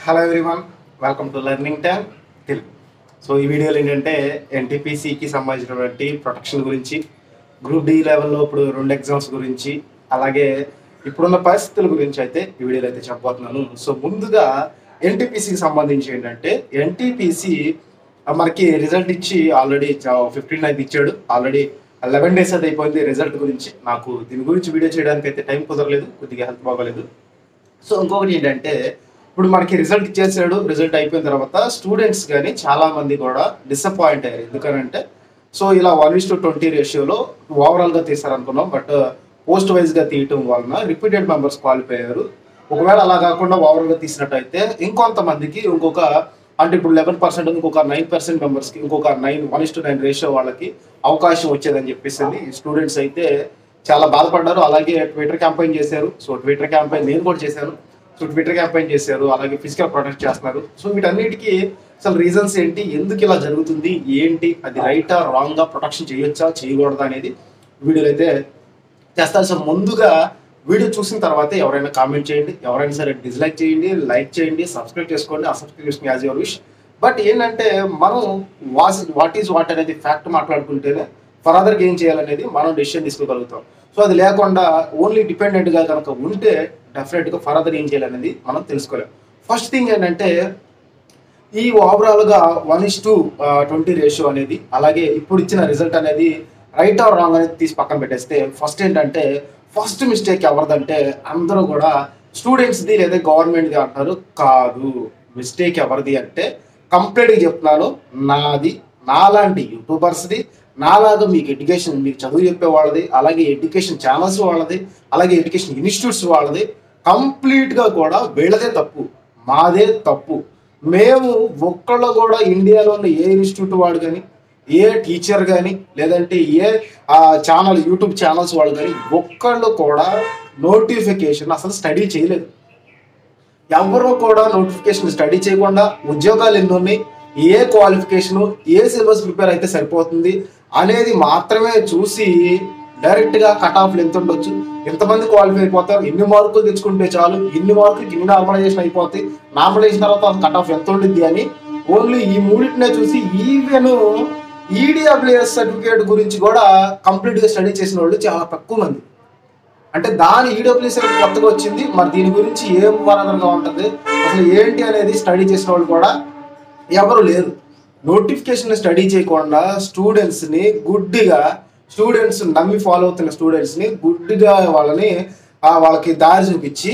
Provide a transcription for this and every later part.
hello everyone welcome to learning time Telugu so ఈ వీడియోలో ఏంటంటే ఎన్టీపీసీకి సంబంధించినటువంటి ప్రొటెక్షన్ గురించి గ్రూప్ డి లెవెల్లో ఇప్పుడు రెండు ఎగ్జామ్స్ గురించి అలాగే ఇప్పుడున్న పరిస్థితుల గురించి అయితే ఈ వీడియోలో అయితే చెప్పబోతున్నాను సో ముందుగా ఎన్టీపీసీకి సంబంధించి ఏంటంటే ఎన్టీపీసీ మనకి రిజల్ట్ ఇచ్చి ఆల్రెడీ ఫిఫ్టీన్ అయితే ఇచ్చాడు ఆల్రెడీ లెవెన్ డేస్ అయితే అయిపోయింది రిజల్ట్ గురించి నాకు దీని గురించి వీడియో చేయడానికి అయితే టైం కుదరలేదు కొద్దిగా హెల్త్ బాగోలేదు సో ఇంకొకటి ఏంటంటే ఇప్పుడు మనకి రిజల్ట్ ఇచ్చేసాడు రిజల్ట్ అయిపోయిన తర్వాత స్టూడెంట్స్ కానీ చాలా మంది కూడా డిసప్పాయింట్ అయ్యారు ఎందుకనంటే సో ఇలా వన్ ఇస్ టు ట్వంటీ రేషియోలో ఓవరాల్ గా తీసారనుకున్నాం బట్ పోస్ట్ వైజ్ గా తీయటం వలన రిపీటెడ్ మెంబర్స్ క్వాలిఫై అయ్యారు ఒకవేళ అలా కాకుండా ఓవరాల్ గా తీసినట్టయితే ఇంకొంతమందికి ఇంకొక అంటే ఇప్పుడు లెవెన్ పర్సెంట్ ఇంకొక నైన్ పర్సెంట్ మెంబర్స్ కి ఇంకొక nine one is to nine ratio వాళ్ళకి అవకాశం వచ్చేదని చెప్పేసి స్టూడెంట్స్ అయితే చాలా బాధపడ్డారు అలాగే ట్విట్టర్ క్యాంపెయిన్ చేశారు సో ట్విట్టర్ క్యాంపెయిన్ నేను కూడా చేశాను సో ట్విట్టర్ క్యాంపెయిన్ చేశారు అలాగే ఫిజికల్ ప్రొటెక్ట్ చేస్తున్నారు సో వీటన్నిటికీ అసలు రీజన్స్ ఏంటి ఎందుకు ఇలా జరుగుతుంది ఏంటి అది రైటా రాంగ్ గా ప్రొటెక్షన్ చేయొచ్చా చేయకూడదా అనేది వీడియోలో అయితే చేస్తారు సో ముందుగా వీడియో చూసిన తర్వాత ఎవరైనా కామెంట్ చేయండి ఎవరైనా సరే డిస్లైక్ చేయండి లైక్ చేయండి సబ్స్క్రైబ్ చేసుకోండి ఆ సబ్స్క్రైబ్ చేసుకుని యాజ్ యువర్ విష్ బట్ ఏంటంటే మనం వాస్ వాట్ ఈజ్ వాట్ అనేది ఫ్యాక్ట్ మాట్లాడుకుంటేనే ఫర్దర్గా ఏం చేయాలనేది మనం డెసిషన్ తీసుకోగలుగుతాం సో అది లేకుండా ఓన్లీ డిపెండెంట్గా కనుక ఉంటే డెఫినెట్గా ఫర్దర్ ఏం చేయాలనేది మనం తెలుసుకోలేం ఫస్ట్ థింగ్ ఏంటంటే ఈ ఓవరాల్గా one is to twenty ratio అనేది అలాగే ఇప్పుడు ఇచ్చిన రిజల్ట్ అనేది రైట్ ఆర్ రాంగ్ అనేది తీసి పక్కన పెట్టేస్తే ఫస్ట్ ఏంటంటే ఫస్ట్ మిస్టేక్ ఎవరిదంటే అందరూ కూడా స్టూడెంట్స్ది లేదా గవర్నమెంట్ది అంటారు కాదు మిస్టేక్ ఎవరిది అంటే కంప్లీట్గా చెప్తున్నాను నాది నాలాంటి యూట్యూబర్స్ది నాలాగా మీకు ఎడ్యుకేషన్ మీకు చదువు చెప్పే వాళ్ళది అలాగే ఎడ్యుకేషన్ ఛానల్స్ వాళ్ళది అలాగే ఎడ్యుకేషన్ ఇన్స్టిట్యూట్స్ వాళ్ళది కంప్లీట్గా కూడా వీళ్ళదే తప్పు మాదే తప్పు మేము ఒక్కళ్ళు కూడా ఇండియాలో ఉన్న ఏ ఇన్స్టిట్యూట్ వాడు కానీ ఏ టీచర్ కానీ లేదంటే ఏ ఛానల్ యూట్యూబ్ ఛానల్స్ వాళ్ళు కానీ ఒక్కళ్ళు కూడా నోటిఫికేషన్ అసలు స్టడీ చేయలేదు ఎవరు కూడా నోటిఫికేషన్ స్టడీ చేయకుండా ఉద్యోగాలు ఎన్ని ఉన్నాయి ఏ క్వాలిఫికేషన్ ఏ సిలబస్ ప్రిపేర్ అయితే సరిపోతుంది అనేది మాత్రమే చూసి డైరెక్ట్ గా కట్ ఆఫ్లు ఎంత ఉండొచ్చు ఎంతమంది క్వాలిఫై అయిపోతారు ఎన్ని మార్కులు తెచ్చుకుంటే చాలు ఇన్ని మార్కులకి ఇన్ని నార్మలైజేషన్ అయిపోతాయి నార్మలైజేషన్ తర్వాత కట్ ఆఫ్ ఎంత ఉండిద్ది అని ఓన్లీ ఈ మూడింటినే చూసి ఈవెన్ ఈడిడబ్ల్యూఎస్ సర్టిఫికేట్ గురించి కూడా కంప్లీట్ గా స్టడీ చేసిన వాళ్ళు చాలా తక్కువ మంది అంటే దాని ఈడబ్ల్యూఎస్ కొత్తగా వచ్చింది మరి దీని గురించి ఏం వరదలుగా ఉంటుంది అసలు ఏంటి అనేది స్టడీ చేసిన వాళ్ళు కూడా ఎవరు లేరు నోటిఫికేషన్ స్టడీ చేయకుండా స్టూడెంట్స్ ని గుడ్డిగా స్టూడెంట్స్ నమ్మి ఫాలో అవుతున్న స్టూడెంట్స్ ని గుడ్డిగా వాళ్ళని ఆ, వాళ్ళకి దారి చూపించి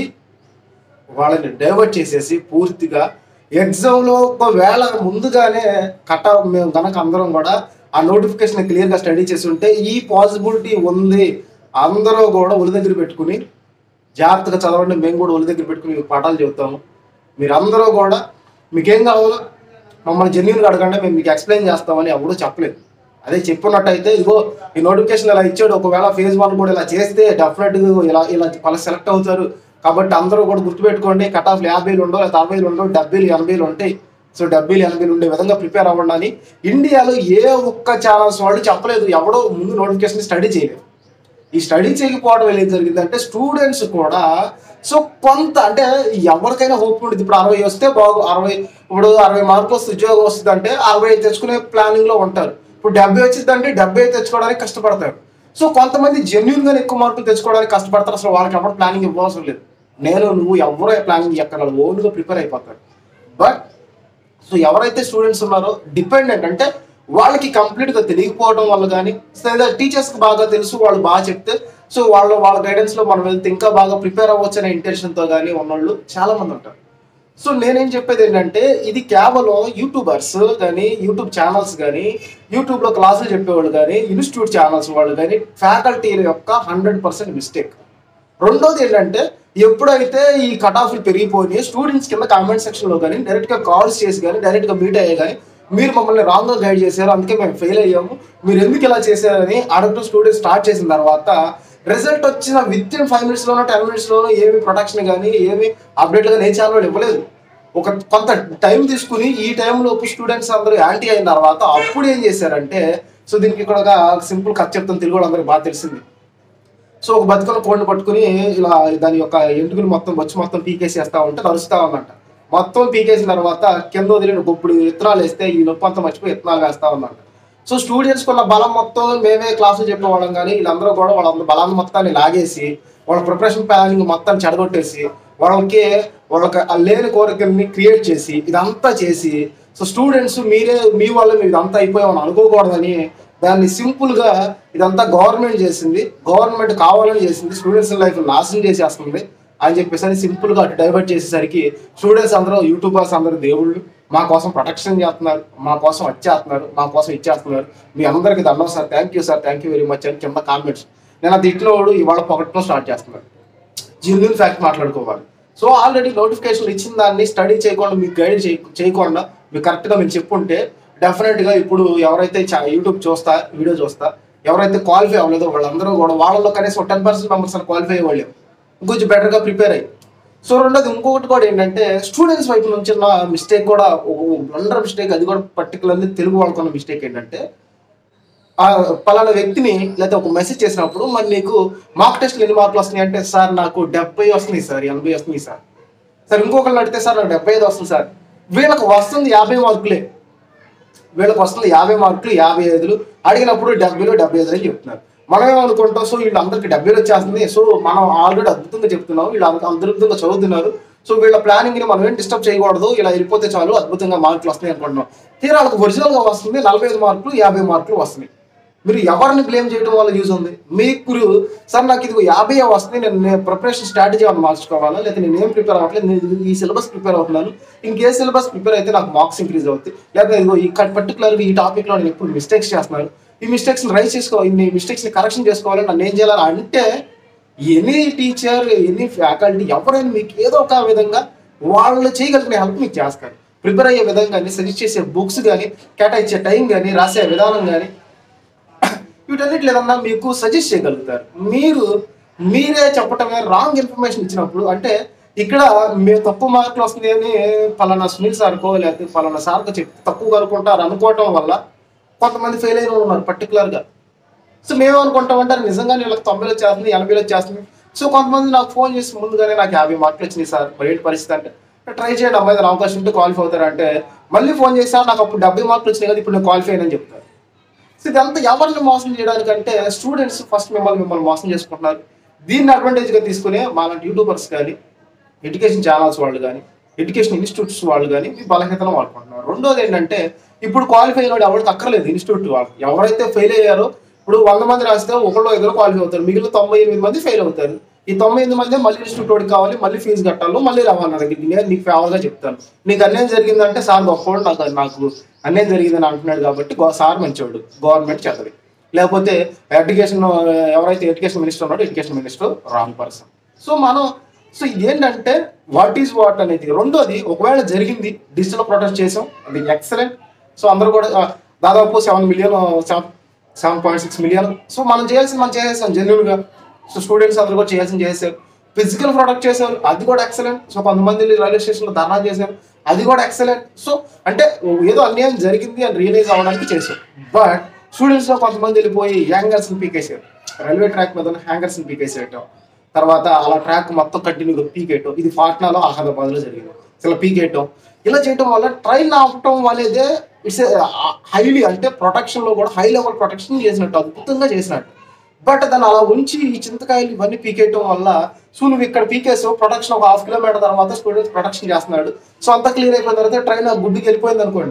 వాళ్ళని డైవర్ట్ చేసేసి పూర్తిగా ఎగ్జామ్ లో ఒకవేళ ముందుగానే కట్ ఆఫ్ మేము కనుక అందరం కూడా ఆ నోటిఫికేషన్ క్లియర్ గా స్టడీ చేసి ఉంటే ఈ పాసిబిలిటీ ఉంది అందరూ కూడా ఒలి దగ్గర పెట్టుకుని జాగ్రత్తగా చదవండి మేము కూడా ఒలి దగ్గర పెట్టుకుని మీకు పాఠాలు చెబుతాము మీరందరూ కూడా మీకేం కావాలో మమ్మల్ని జెన్యున్గా అడగండి మేము మీకు ఎక్స్ప్లెయిన్ చేస్తామని ఎవడూ చెప్పలేదు అదే చెప్పున్నట్టయితే ఇగో ఈ నోటిఫికేషన్ ఇలా ఇచ్చాడు ఒకవేళ ఫేజ్ వన్ కూడా ఇలా చేస్తే డెఫినెట్గా ఇలా ఇలా వాళ్ళు సెలెక్ట్ అవుతారు కాబట్టి అందరూ కూడా గుర్తుపెట్టుకోండి కట్ ఆఫ్ యాభైలు ఉండవు లేదా అరవైలు ఉండవు డెబ్బైలు ఎనభైలు ఉంటాయి సో డెబ్బైలు ఎనభైలు ఉండే విధంగా ప్రిపేర్ అవ్వండి అని ఇండియాలో ఏ ఒక్క ఛానల్స్ వాళ్ళు చెప్పలేదు ఎవడో ముందు నోటిఫికేషన్ స్టడీ చేయలేదు ఈ స్టడీ చేయకపోవడం వల్ల ఏం జరిగిందంటే స్టూడెంట్స్ కూడా సో కొంత అంటే ఎవరికైనా హోప్ ఉంటుంది ఇప్పుడు అరవై వస్తే బాగు అరవై ఇప్పుడు అరవై మార్కులు వస్తే ఉద్యోగం వస్తుంది అంటే అరవై తెచ్చుకునే ప్లానింగ్ లో ఉంటారు ఇప్పుడు డెబ్బై వచ్చింది అంటే డెబ్బై తెచ్చుకోవడానికి కష్టపడతారు సో కొంతమంది జెన్యున్ గా ఎక్కువ మార్కులు తెచ్చుకోవడానికి కష్టపడతారు అసలు వాళ్ళకి ఎవరు ప్లానింగ్ ఇవ్వవసరం లేదు నేను నువ్వు ఎవరో ప్లానింగ్ ఎక్కడ ఓన్ గా ప్రిపేర్ అయిపోతారు బట్ సో ఎవరైతే స్టూడెంట్స్ ఉన్నారో డిపెండెంట్ అంటే వాళ్ళకి కంప్లీట్ గా తెలియకపోవడం వల్ల కానీ లేదా టీచర్స్ కి బాగా తెలుసు వాళ్ళు బాగా చెప్తే సో వాళ్ళ వాళ్ళ గైడెన్స్ లో మనం వెళ్తే ఇంకా బాగా ప్రిపేర్ అవ్వచ్చు అనే ఇంటెన్షన్ తో కానీ ఉన్నోళ్ళు చాలా మంది ఉంటారు సో నేనేం చెప్పేది ఏంటంటే ఇది కేవలం యూట్యూబర్స్ కానీ యూట్యూబ్ ఛానల్స్ కానీ యూట్యూబ్ లో క్లాసులు చెప్పేవాళ్ళు కానీ ఇన్స్టిట్యూట్ ఛానల్స్ వాళ్ళు కానీ ఫ్యాకల్టీ యొక్క హండ్రెడ్ పర్సెంట్ మిస్టేక్ రెండోది ఏంటంటే ఎప్పుడైతే ఈ కట్ ఆఫ్లు పెరిగిపోయి స్టూడెంట్స్ కింద కామెంట్ సెక్షన్ లో కానీ డైరెక్ట్ గా కాల్స్ చేసి కానీ డైరెక్ట్ గా మీట్ అయ్యే కానీ మీరు మమ్మల్ని రాంగ్ గా గైడ్ చేశారు అందుకే మేము ఫెయిల్ అయ్యాము మీరు ఎందుకు ఇలా చేశారని అడగటం స్టూడెంట్స్ స్టార్ట్ చేసిన తర్వాత రిజల్ట్ వచ్చిన విత్ ఇన్ ఫైవ్ మినిట్స్ లోనో టెన్ మినిట్స్ లోనో ఏమి ప్రొటెక్షన్ కానీ ఏమి అప్డేట్ కానీ ఏ ఛానల్ ఇవ్వలేదు ఒక కొంత టైం తీసుకుని ఈ టైంలో స్టూడెంట్స్ అందరూ యాంటీ అయిన తర్వాత అప్పుడు ఏం చేశారంటే సో దీనికి ఇక్కడ ఒక సింపుల్ కథ చెప్తాను తెలుగు అందరికి బాగా తెలిసింది సో ఒక బతుకున్న కోడిని పట్టుకుని ఇలా దాని యొక్క ఎంటుకలు మొత్తం వచ్చి మొత్తం పీకేసేస్తా ఉంటే నరుస్తా ఉన్నట్ట మొత్తం పీకేసిన తర్వాత కింద వదిలిన ఇప్పుడు విత్తనాలు వేస్తే ఈ నొప్పి అంతా మర్చిపోయి విత్తనాలు వేస్తా ఉన్నాడు సో స్టూడెంట్స్ కున్న బలం మొత్తం మేమే క్లాసులు చెప్పేవాళ్ళం కానీ వీళ్ళందరూ కూడా వాళ్ళ బలాన్ని మొత్తాన్ని లాగేసి వాళ్ళ ప్రిపరేషన్ ప్లానింగ్ మొత్తాన్ని చెడగొట్టేసి వాళ్ళకి వాళ్ళకి ఆ లేని కోరికల్ని క్రియేట్ చేసి ఇదంతా చేసి సో స్టూడెంట్స్ మీరే మీ వల్ల మీరు ఇదంతా అయిపోయామని అనుకోకూడదని దాన్ని సింపుల్ గా ఇదంతా గవర్నమెంట్ చేసింది గవర్నమెంట్ కావాలని చేసింది స్టూడెంట్స్ లైఫ్ నాశనం చేసేస్తుంది అని చెప్పేసి అని సింపుల్ గా అటు డైవర్ట్ చేసేసరికి స్టూడెంట్స్ అందరూ యూట్యూబర్స్ అందరూ దేవుళ్ళు మా కోసం ప్రొటెక్షన్ చేస్తున్నారు మా కోసం వచ్చేస్తున్నారు మా కోసం ఇచ్చేస్తున్నారు మీ అందరికి దండం sir thank you sir thank you very much అని కింద కామెంట్స్ నేను అది ఇట్లోడు ఇవాళ పొగట్టడం స్టార్ట్ చేస్తున్నాను జెన్యున్ ఫ్యాక్ట్ మాట్లాడుకోవాలి సో ఆల్రెడీ నోటిఫికేషన్ ఇచ్చిన దాన్ని స్టడీ చేయకుండా మీకు గైడ్ చేయకుండా మీకు కరెక్ట్గా మీరు చెప్పుంటే డెఫినెట్గా ఇప్పుడు ఎవరైతే చా- యూట్యూబ్ చూస్తా వీడియో చూస్తా ఎవరైతే క్వాలిఫై అవ్వలేదో వాళ్ళందరూ కూడా వాళ్ళలో కనీసం టెన్ పర్సెంట్ మెంబర్స్ క్వాలిఫై అయ్యేవాళ్ళు ఇంకొంచెం బెటర్గా ప్రిపేర్ అయ్యి సో రెండోది ఇంకొకటి కూడా ఏంటంటే స్టూడెంట్స్ వైపు నుంచి ఉన్న మిస్టేక్ కూడా బ్లండర్ మిస్టేక్ అది కూడా పర్టికులర్లీ తెలుగు వాళ్ళకున్న మిస్టేక్ ఏంటంటే ఆ పలానా వ్యక్తిని లేదా ఒక మెసేజ్ చేసినప్పుడు మరి నీకు మార్క్ టెస్ట్లు ఎన్ని మార్కులు వస్తున్నాయి అంటే సార్ నాకు డెబ్బై వస్తున్నాయి సార్ ఎనభై వస్తున్నాయి సార్ సార్ ఇంకొకరిని అడిగితే సార్ నాకు డెబ్బై ఐదు వస్తుంది సార్ వీళ్ళకి వస్తుంది యాభై మార్కులే వీళ్ళకి వస్తుంది యాభై మార్కులు యాభై ఐదులు అడిగినప్పుడు డెబ్బైలు డెబ్బై ఐదులు అని చెప్తున్నారు మనం ఏమనుకుంటాం సో వీళ్ళందరికీ డెబ్బైలు వచ్చేస్తుంది సో మనం ఆల్రెడీ అద్భుతంగా చెప్తున్నాం వీళ్ళు అంత అద్భుతంగా చదువుతున్నారు సో వీళ్ళ ప్లానింగ్ ని మనం ఏం డిస్టర్బ్ చేయకూడదు ఇలా వెళ్ళిపోతే చాలు అద్భుతంగా మార్కులు వస్తాయి అనుకుంటున్నాం తీరా వాళ్ళకి ఒరిజినల్ గా వస్తుంది నలభై ఐదు మార్కులు యాభై మార్కులు వస్తున్నాయి మీరు ఎవరిని బ్లేమ్ చేయడం వల్ల యూజ్ ఉంది మీకు సార్ నాకు ఇది యాభై వస్తుంది నేను నేను ప్రిపరేషన్ స్ట్రాటజీ ఏమైనా మార్చుకోవాలా లేదా నేను ఏం ప్రిపేర్ అవ్వట్లేదు నేను ఈ సిలబస్ ప్రిపేర్ అవుతున్నాను ఇంకే సిలబస్ ప్రిపేర్ అయితే నాకు మార్క్స్ ఇంక్రీజ్ అవుతాయి లేదా ఇదిగో ఈ పర్టికులర్ ఈ టాపిక్ లో నేను ఇప్పుడు మిస్టేక్స్ చేస్తున్నాను ఈ మిస్టేక్స్ రైజ్ చేసుకో ఇన్ని మిస్టేక్స్ ని కరెక్షన్ చేసుకోవాలి నన్ను ఏం చేయాలని అంటే ఎనీ టీచర్ ఎనీ ఫ్యాకల్టీ ఎవరైనా మీకు ఏదో ఒక విధంగా వాళ్ళు చేయగలిగిన హెల్ప్ మీకు చేస్తారు ప్రిపేర్ అయ్యే విధంగా కానీ సజెస్ట్ చేసే బుక్స్ కానీ కేటాయించే టైం కానీ రాసే విధానం కానీ వీటన్నిటి ఏదన్నా మీకు సజెస్ట్ చేయగలుగుతారు మీరు మీరే చెప్పటమే రాంగ్ ఇన్ఫర్మేషన్ ఇచ్చినప్పుడు అంటే ఇక్కడ మేము తక్కువ మార్కులు వస్తుంది అని పలానా సునీల్ సార్కో లేకపోతే పలానా సార్కో చెప్తే తక్కువ కనుక్కుంటారు అనుకోవటం వల్ల కొంతమంది ఫెయిల్ అయిన వాళ్ళు ఉన్నారు పర్టికులర్గా సో మేము అనుకుంటాం అంటే నిజంగా వీళ్ళకి తొంభైలో వచ్చేస్తుంది ఎనభైలో వచ్చేస్తుంది సో కొంతమంది నాకు ఫోన్ చేసి ముందుగానే నాకు యాభై మార్కులు వచ్చినాయి సార్ మరి ఏంటి పరిస్థితి అంటే ట్రై చేయండి అమ్మాయి ఏదైనా అవకాశం ఉంటే క్వాలిఫై అవుతారంటే మళ్ళీ ఫోన్ చేసి "సార్, నాకు అప్పుడు డెబ్బై మార్కులు వచ్చినాయి కదా ఇప్పుడు నేను క్వాలిఫై అయినని చెప్తారు సో ఇదంతా ఎవరిని మోసం చేయడానికంటే స్టూడెంట్స్ ఫస్ట్ మిమ్మల్ని మిమ్మల్ని మోసం చేసుకుంటున్నారు దీన్ని అడ్వాంటేజ్ గా తీసుకునే మాలాంటి యూట్యూబర్స్ కానీ ఎడ్యుకేషన్ ఛానల్స్ వాళ్ళు కానీ ఎడ్యుకేషన్ ఇన్స్టిట్యూట్స్ వాళ్ళు కానీ మీ బలహీనతను వాడుకుంటున్నారు రెండోది ఏంటంటే ఇప్పుడు క్వాలిఫై అయిన ఎవరికి అక్కర్లేదు ఇన్స్టిట్యూట్ వాళ్ళు ఎవరైతే ఫెయిల్ అయ్యారో ఇప్పుడు వంద మంది రాస్తే ఒకళ్ళు ఇద్దరు క్వాలిఫై అవుతారు మిగిలిన తొంభై ఎనిమిది మంది ఫెయిల్ అవుతారు ఈ తొంభై ఎనిమిది మంది మళ్ళీ ఇన్స్టిట్యూట్ వాడికి కావాలి మళ్ళీ ఫీజు కట్టాలి మళ్ళీ రావాలి నా దగ్గరికి నేను నీకు ఫేవర్ గా చెప్తాను నీకు అన్యాయం జరిగిందంటే సార్ గొప్పవాడు నాకు నాకు అన్యాయం జరిగిందని అంటున్నాడు కాబట్టి గో- సార్ మంచివాడు గవర్నమెంట్ చెడ్డది లేకపోతే ఎడ్యుకేషన్ ఎవరైతే ఎడ్యుకేషన్ మినిస్టర్ ఉన్నాడో education minister wrong person so మనం సో ఇదేంటంటే వాట్ ఈజ్ వాట్ అనేది రెండోది ఒకవేళ జరిగింది డిజిటల్ ప్రొటెస్ట్ చేసాం అది ఎక్సలెంట్ సో అందరూ కూడా ఆ, దాదాపు seven million seven seven point six million so మనం చేయాల్సింది మనం చేసేసాం జెన్యున్ గా సో స్టూడెంట్స్ అందరూ కూడా చేయాల్సింది చేశారు ఫిజికల్ ప్రొడక్ట్ చేశారు అది కూడా ఎక్సలెంట్ సో కొంతమంది రైల్వే స్టేషన్ లో ధర్నా చేశారు అది కూడా ఎక్సలెంట్ సో అంటే ఏదో అన్యాయం జరిగింది అని రియలైజ్ అవ్వడానికి చేశారు బట్ స్టూడెంట్స్ లో కొంతమంది వెళ్ళిపోయి హ్యాంగర్స్ ని పీకేసారు రైల్వే ట్రాక్ మీద హ్యాంగర్స్ ని పీకేసేయటం తర్వాత అలా ట్రాక్ మొత్తం కంటిన్యూగా పీకేయటం ఇది పాట్నాలో అహ్మదాబాద్ లో జరిగింది అసలు పీకేయటం ఇలా చేయటం వల్ల ట్రైన్ ఆపటం వల్లేదే ఇట్స్ హైలీ అంటే ప్రొటెక్షన్ లో కూడా హై లెవెల్ ప్రొటెక్షన్ చేసినట్టు అద్భుతంగా చేసినట్టు బట్ దాన్ని అలా ఉంచి ఈ చింతకాయలు ఇవన్నీ పీకేయటం వల్ల సో నువ్వు ఇక్కడ పీకేసావు ప్రొటెక్షన్ ఒక హాఫ్ కిలోమీటర్ తర్వాత స్టూడెంట్స్ ప్రొటెక్షన్ చేస్తున్నాడు సో అంతా క్లియర్ అయిపోయిన తర్వాత ట్రైన్ ఆ గుడ్డుకి వెళ్ళిపోయింది అనుకోండి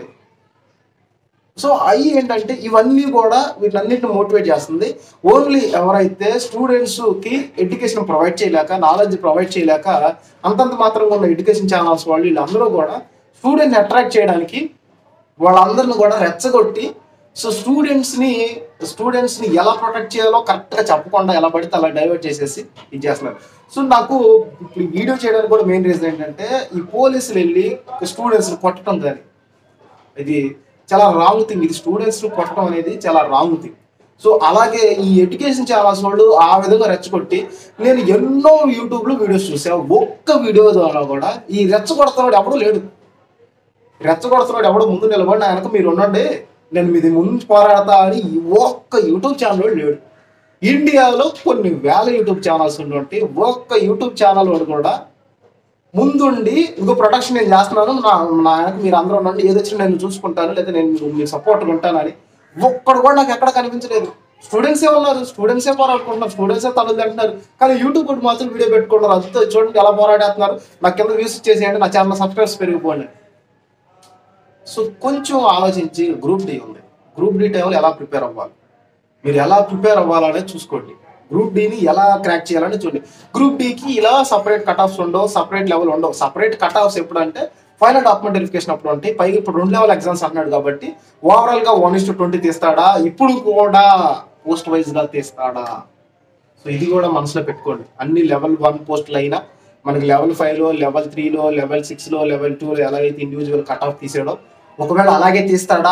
సో అవి ఏంటంటే ఇవన్నీ కూడా వీటన్నిటిని మోటివేట్ చేస్తుంది ఓన్లీ ఎవరైతే స్టూడెంట్స్ కి ఎడ్యుకేషన్ ప్రొవైడ్ చేయలేక నాలెడ్జ్ ప్రొవైడ్ చేయలేక అంతంత మాత్రంగా ఉన్న ఎడ్యుకేషన్ ఛానల్స్ వాళ్ళు వీళ్ళందరూ కూడా స్టూడెంట్ అట్రాక్ట్ చేయడానికి వాళ్ళందరిని కూడా రెచ్చగొట్టి సో స్టూడెంట్స్ ని స్టూడెంట్స్ ని ఎలా ప్రొటెక్ట్ చేయాలో కరెక్ట్ గా చెప్పకుండా ఎలా పడితే అలా డైవర్ట్ చేసేసి ఇది చేస్తున్నారు సో నాకు ఇప్పుడు ఈ వీడియో చేయడానికి కూడా మెయిన్ రీజన్ ఏంటంటే ఈ పోలీసులు వెళ్ళి స్టూడెంట్స్ కొట్టడం కానీ ఇది చాలా రాంగ్ థింగ్ ఇది స్టూడెంట్స్ కొట్టడం అనేది చాలా రాంగ్ థింగ్ సో అలాగే ఈ ఎడ్యుకేషన్ ఛానల్స్ వాళ్ళు ఆ విధంగా రెచ్చగొట్టి నేను ఎన్నో యూట్యూబ్ లో వీడియోస్ చూసా ఒక్క వీడియో ద్వారా కూడా ఈ రెచ్చగొడుతున్నాడు ఎవడూ లేడు రెచ్చగొడుతున్నాడు ఎవడో ముందు నిలబడి నా వెనక మీరు ఉండండి నేను మీది ముందు పోరాడతా అని ఈ ఒక్క యూట్యూబ్ ఛానల్ లేడు ఇండియాలో కొన్ని వేల యూట్యూబ్ ఛానల్స్ ఉన్నట్టు ఒక్క యూట్యూబ్ ఛానల్ వాడు కూడా ముందుండి ఇంకో ప్రొడక్షన్ నేను చేస్తున్నాను నా నా వెనక మీరు అందరూ ఉండండి ఏదో వచ్చినా నేను చూసుకుంటాను లేదా నేను మీకు- మీకు సపోర్ట్గా ఉంటానని ఒక్కడు కూడా నాకు ఎక్కడ కనిపించలేదు స్టూడెంట్స్ ఏ ఉన్నారు స్టూడెంట్స్ ఏ పోరాడుకుంటున్నారు స్టూడెంట్స్ ఏ తలలు అంటున్నారు కానీ యూట్యూబ్ కూడా మాత్రం వీడియో పెట్టుకుంటారు అంతా చూడండి ఎలా పోరాడేస్తున్నారు నాకు కింద వ్యూస్ చేసేయండి నా ఛానల్ సబ్స్క్రైబ్స్ పెరిగిపోండి సో కొంచెం ఆలోచించి గ్రూప్ డి ఉంది గ్రూప్ డి టైంలో ఎలా ప్రిపేర్ అవ్వాలి మీరు ఎలా ప్రిపేర్ అవ్వాలనేది చూసుకోండి గ్రూప్ డిని ఎలా క్రాక్ చేయాలని చూడండి గ్రూప్ డికి ఇలా సపరేట్ కట్ ఆఫ్స్ ఉండవు సపరేట్ లెవెల్ ఉండవు సపరేట్ కట్ ఆఫ్స్ ఎప్పుడు అంటే ఫైనల్ డాక్యుమెంట్ వెరిఫికేషన్ అప్పుడు ఉంటాయి పైగా ఇప్పుడు రెండు లెవెల్ ఎగ్జామ్స్ అంటున్నాడు కాబట్టి ఓవరాల్ గా వన్ ఇస్ టు ట్వంటీ తీస్తాడా ఇప్పుడు కూడా పోస్ట్ వైజ్ గా తీస్తాడా సో ఇది కూడా మనసులో పెట్టుకోండి అన్ని లెవెల్ వన్ పోస్టులు అయినా మనకి లెవెల్ ఫైవ్ లో లెవెల్ త్రీలో లెవెల్ సిక్స్ లో లెవెల్ టూ లో ఎలాగైతే ఇండివిజువల్ కట్ ఆఫ్ తీసాడో ఒకవేళ అలాగే తీస్తాడా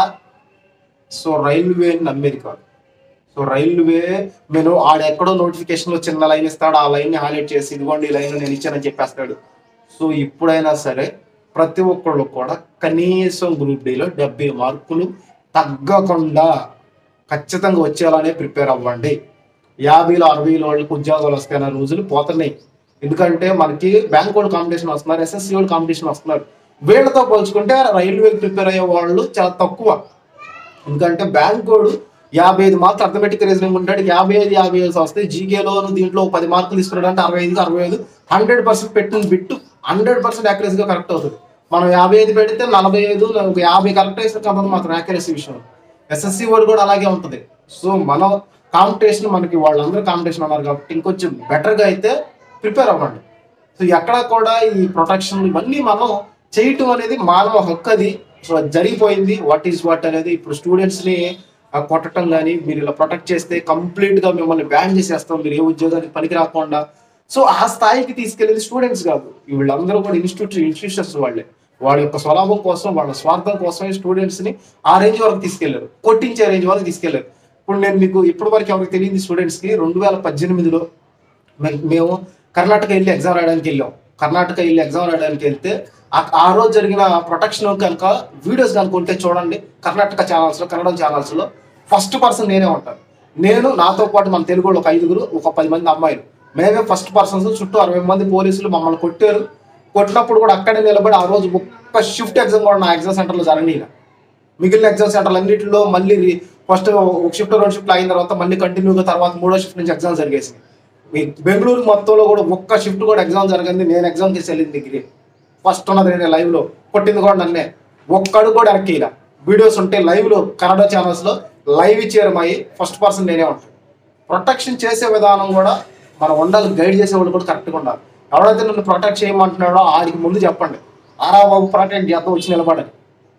సో రైల్వే నమ్మేది కాదు సో రైల్వే నేను ఆడ ఎక్కడో నోటిఫికేషన్ లో చిన్న లైన్ ఇస్తాడు ఆ లైన్ ని హైలైట్ చేసి ఇదిగోండి ఈ లైన్ నేను ఇచ్చానని చెప్పేస్తాడు సో ఇప్పుడైనా సరే ప్రతి ఒక్కళ్ళు కూడా కనీసం గ్రూప్ డిలో డెబ్బై మార్కులు తగ్గకుండా ఖచ్చితంగా వచ్చేలానే ప్రిపేర్ అవ్వండి యాభైలో అరవైలో వాళ్ళకి ఉద్యోగాలు వస్తాయన్న రోజులు పోతున్నాయి ఎందుకంటే మనకి బ్యాంక్ వాళ్ళు కాంపిటీషన్ వస్తున్నారు ఎస్ఎస్సి వాళ్ళు కాంపిటీషన్ వస్తున్నారు వీళ్ళతో పోల్చుకుంటే రైల్వే ప్రిపేర్ అయ్యే వాళ్ళు చాలా తక్కువ ఎందుకంటే బ్యాంక్ వాడు యాభై ఐదు మార్కులు అర్థమెటిక్ రీజనింగ్ ఉంటాడు యాభై ఐదు యాభై ఐదు వస్తాయి జీకేలో దీంట్లో ఒక పది మార్కులు తీసుకున్నాడు అంటే అరవై ఐదు అరవై ఐదు హండ్రెడ్ పర్సెంట్ పెట్టిన బిట్టు హండ్రెడ్ పర్సెంట్ గా కరెక్ట్ అవుతుంది మనం యాభై ఐదు పెడితే నలభై ఐదు ఒక యాభై కరెక్ట్ అయితే కొంత మాత్రం యాక్యురసీ విషయం ఎస్ఎస్సి వాడు కూడా అలాగే ఉంటుంది సో మనం కాంపిటీషన్ మనకి వాళ్ళందరూ కాంపిటీషన్ ఉన్నారు కాబట్టి ఇంకొంచెం బెటర్గా అయితే ప్రిపేర్ అవ్వండి సో ఎక్కడ కూడా ఈ ప్రొటెక్షన్ ఇవన్నీ మనం చేయటం అనేది మానవ హక్కు అది సో అది జరిగిపోయింది వాట్ ఈస్ వాట్ అనేది ఇప్పుడు స్టూడెంట్స్ ని ఆ, కొట్టడం కానీ మీరు ఇలా ప్రొటెక్ట్ చేస్తే కంప్లీట్ గా మిమ్మల్ని బ్యాన్ చేసేస్తాం మీరు ఏ ఉద్యోగానికి పనికి రాకుండా సో ఆ స్థాయికి తీసుకెళ్ళేది స్టూడెంట్స్ కాదు వీళ్ళందరూ కూడా ఇన్స్టిట్యూట్ ఇన్స్టిట్యూషన్స్ వాళ్ళే వాళ్ళ యొక్క స్వలాభం కోసం వాళ్ళ స్వార్థం కోసం స్టూడెంట్స్ ని ఆ రేంజ్ వరకు తీసుకెళ్లారు కొట్టించే రేంజ్ వరకు తీసుకెళ్లారు ఇప్పుడు నేను మీకు ఇప్పటి వరకు ఎవరికి తెలియదు స్టూడెంట్స్ కి రెండు వేల పద్దెనిమిదిలో మే- మేము కర్ణాటక వెళ్ళి ఎగ్జామ్ రాయడానికి వెళ్ళాం కర్ణాటక వెళ్ళి ఎగ్జామ్ రాయడానికి వెళ్తే ఆ- ఆ రోజు జరిగిన ప్రొటెక్షన్ కనుక వీడియోస్ కనుక ఉంటే చూడండి కర్ణాటక ఛానల్స్ లో కన్నడ ఛానల్స్ లో ఫస్ట్ పర్సన్ నేనే ఉంటాను నేను నాతో పాటు మన తెలుగు వాళ్ళు ఒక ఐదుగురు ఒక పది మంది అమ్మాయిలు మేమే ఫస్ట్ పర్సన్స్ చుట్టూ అరవై మంది పోలీసులు మమ్మల్ని కొట్టారు కొట్టినప్పుడు కూడా అక్కడే నిలబడి ఆ రోజు ఒక్క షిఫ్ట్ ఎగ్జామ్ కూడా నా ఎగ్జామ్ సెంటర్లో జరగనీయ మిగిలిన ఎగ్జామ్ సెంటర్లు అన్నింటిలో మళ్ళీ ఫస్ట్ ఒక షిఫ్ట్ రెండు షిఫ్ట్ అయిన తర్వాత మళ్ళీ కంటిన్యూగా తర్వాత మూడో షిఫ్ట్ నుంచి ఎగ్జామ్ జరిగేసి ఈ బెంగళూరు మొత్తంలో కూడా ఒక్క షిఫ్ట్ కూడా ఎగ్జామ్ జరగంది నేను ఎగ్జామ్ చేసి వెళ్ళింది డిగ్రీ ఫస్ట్ ఉన్నది నేనే లైవ్ లో కొట్టింది కూడా నన్నే ఒక్కడు కూడా వెనక్కి ఇలా వీడియోస్ ఉంటే లైవ్ లో కన్నడ ఛానల్స్ లో లైవ్ ఇచ్చారు మా ఫస్ట్ పర్సన్ నేనే ఉంటాను ప్రొటెక్షన్ చేసే విధానం కూడా మనం ఉండాలి గైడ్ చేసేవాళ్ళు కూడా కరెక్ట్గా ఉండాలి ఎవరైతే నన్ను ప్రొటెక్ట్ చేయమంటున్నాడో ఆడికి ముందు చెప్పండి ఆరా బాబు ప్రొటెక్ట్ చేద్దాం వచ్చి నిలబడండి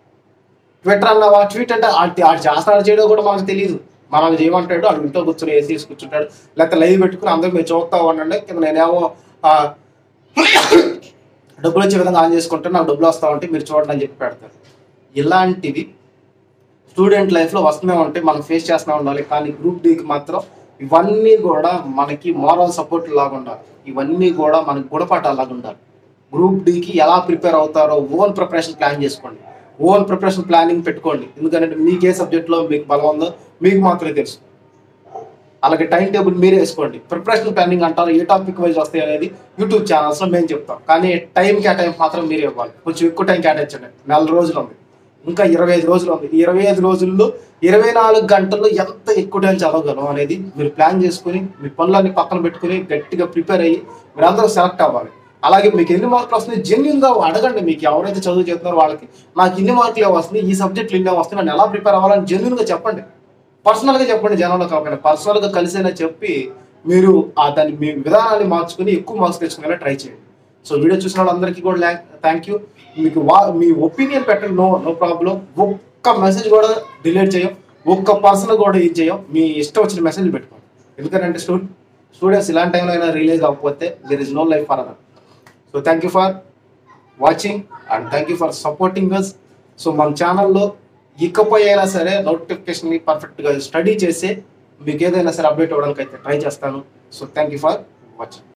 ట్విట్టర్ అన్నావా ట్వీట్ అంటే ఆడి ఆడు చేస్తాడు చేయడో కూడా మనకు తెలియదు మనం చేయమంటాడు ఆడు ఇంట్లో కూర్చొని ఏసీ వేసి కూర్చుంటాడు లేకపోతే లైవ్ పెట్టుకుని అందరూ మీరు చూస్తా ఉండండి కింద నేనేమో ఆ, డబ్బులు వచ్చే విధంగా ఆన్ చేసుకుంటే నాకు డబ్బులు వస్తా ఉంటే మీరు చూడండి అని చెప్పి పెడతారు ఇలాంటివి స్టూడెంట్ లైఫ్లో వస్తూనే ఉంటే మనం ఫేస్ చేస్తూనే ఉండాలి కానీ గ్రూప్ డీకి మాత్రం ఇవన్నీ కూడా మనకి మోరల్ సపోర్ట్ లాగా ఉండాలి ఇవన్నీ కూడా మనకి గుణపాఠాలు లాగా ఉండాలి గ్రూప్ డికి ఎలా ప్రిపేర్ అవుతారో ఓన్ ప్రిపరేషన్ ప్లాన్ చేసుకోండి ఓన్ ప్రిపరేషన్ ప్లానింగ్ పెట్టుకోండి ఎందుకంటే మీకు ఏ సబ్జెక్ట్లో మీకు బలం ఉందో మీకు మాత్రమే తెలుసు అలాగే టైం టేబుల్ మీరే వేసుకోండి ప్రిపరేషన్ ప్లానింగ్ అంటారు ఏ టాపిక్ వైజ్ వస్తాయి అనేది యూట్యూబ్ ఛానల్స్ లో మేము చెప్తాం కానీ టైం కేటాయింపు మాత్రం మీరే ఇవ్వాలి కొంచెం ఎక్కువ టైం కేటాయించండి నెల రోజులు ఉంది ఇంకా ఇరవై ఐదు రోజులు ఉంది ఈ ఇరవై ఐదు రోజుల్లో ఇరవై నాలుగు గంటల్లో ఎంత ఎక్కువ టైం చదవగలం అనేది మీరు ప్లాన్ చేసుకుని మీ పనులన్నీ పక్కన పెట్టుకుని గట్టిగా ప్రిపేర్ అయ్యి మీరందరూ సెలెక్ట్ అవ్వాలి అలాగే మీకు ఎన్ని మార్కులు వస్తున్నాయి జెన్యున్ గా అడగండి మీకు ఎవరైతే చదువు చెప్తున్నారో వాళ్ళకి నాకు ఇన్ని మార్కులు వస్తున్నాయి ఈ సబ్జెక్టులు ఇన్ని వస్తున్నాయి నేను ఎలా ప్రిపేర్ అవ్వాలని జెన్యున్ గా చెప్పండి పర్సనల్ గా చెప్పండి జనంలో కాకుండా పర్సనల్ గా కలిసేలా చెప్పి మీరు ఆ దాని మీ విధానాన్ని మార్చుకుని ఎక్కువ మార్క్స్ తెచ్చుకునేలా ట్రై చేయండి సో వీడియో చూసిన వాళ్ళందరికీ కూడా థ్యాంక్ యూ మీకు వా మీ ఒపీనియన్ పెట్టండి నో నో ప్రాబ్లం ఒక్క మెసేజ్ కూడా డిలీట్ చేయం ఒక్క పర్సన్ కూడా ఇది చేయం మీ ఇష్టం వచ్చిన మెసేజ్ పెట్టుకోండి ఎందుకంటే స్టూ స్టూడెంట్స్ ఇలాంటి టైంలో అయినా రిలీజ్ అవ్వకపోతే there is no life for other so thank you for watching and thank you for supporting us so మన ఛానల్లో ఇకపై అయినా సరే నోటిఫికేషన్ పర్ఫెక్ట్గా స్టడీ చేసి మీకు ఏదైనా సరే అప్డేట్ అవ్వడానికి అయితే ట్రై చేస్తాను so thank you for watching